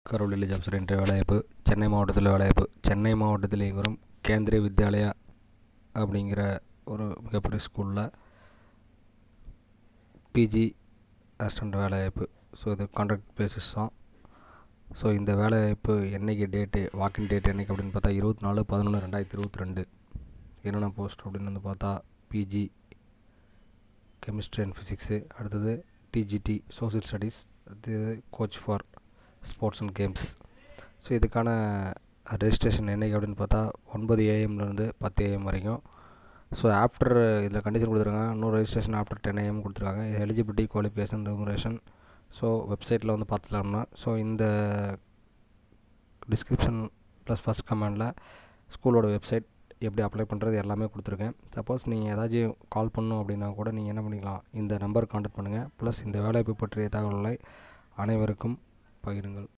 கரோலில் jobs என்ற வேலைவாய்ப்பு சென்னை மாவட்டத்தில் வேலைவாய்ப்பு சென்னை மாவட்டத்தில் இயங்கி வரும் கேந்திரிய வித்யாலயா அப்படிங்கிற ஒரு மிகப்பெரிய ஸ்கூலில் பிஜி அசிஸ்டண்ட் வேலைவாய்ப்பு ஸோ இது கான்ட்ராக்ட் பேசிஸ் தான் ஸோ இந்த வேலைவாய்ப்பு என்னைக்கு டேட்டு வாக்கின் டேட் என்னைக்கு அப்படின்னு பார்த்தா இருபத்தி நாலு பதினொன்று ரெண்டாயிரத்தி இருபத்தி ரெண்டு என்னென்ன போஸ்ட் அப்படின்னு வந்து பார்த்தா பிஜி கெமிஸ்ட்ரி அண்ட் ஃபிசிக்ஸு அடுத்தது டிஜிடி சோசியல் ஸ்டடீஸ் அடுத்தது coach for sports and games so இதுக்கான ரெஜிஸ்ட்ரேஷன் என்னைக்கு அப்படின்னு பார்த்தா ஒன்பது ஏஎம்லேருந்து பத்து ஏஎம் வரைக்கும் ஸோ ஆஃப்டர் இதில் கண்டிஷன் கொடுத்துருக்காங்க இன்னும் ரெஜிஸ்ட்ரேஷன் ஆஃப்டர் டென் ஏஎம் கொடுத்துருக்காங்க எலிஜிபிலிட்டி குவாலிஃபிகேஷன் ரெமுரேஷன் ஸோ வெப்சைட்டில் வந்து பார்த்துக்கலாம்னா ஸோ இந்த டிஸ்கிரிப்ஷன் ப்ளஸ் ஃபஸ்ட் கமெண்டில் ஸ்கூலோட வெப்சைட் எப்படி அப்ளை பண்ணுறது எல்லாமே கொடுத்துருக்கேன் சப்போஸ் நீங்கள் ஏதாச்சும் கால் பண்ணணும் அப்படின்னா கூட நீங்கள் என்ன பண்ணிக்கலாம் இந்த நம்பர் கான்டாக்ட் பண்ணுங்கள் ப்ளஸ் இந்த வேலைவாய்ப்பு பற்றிய தகவல்களை அனைவருக்கும் பகிருங்கள்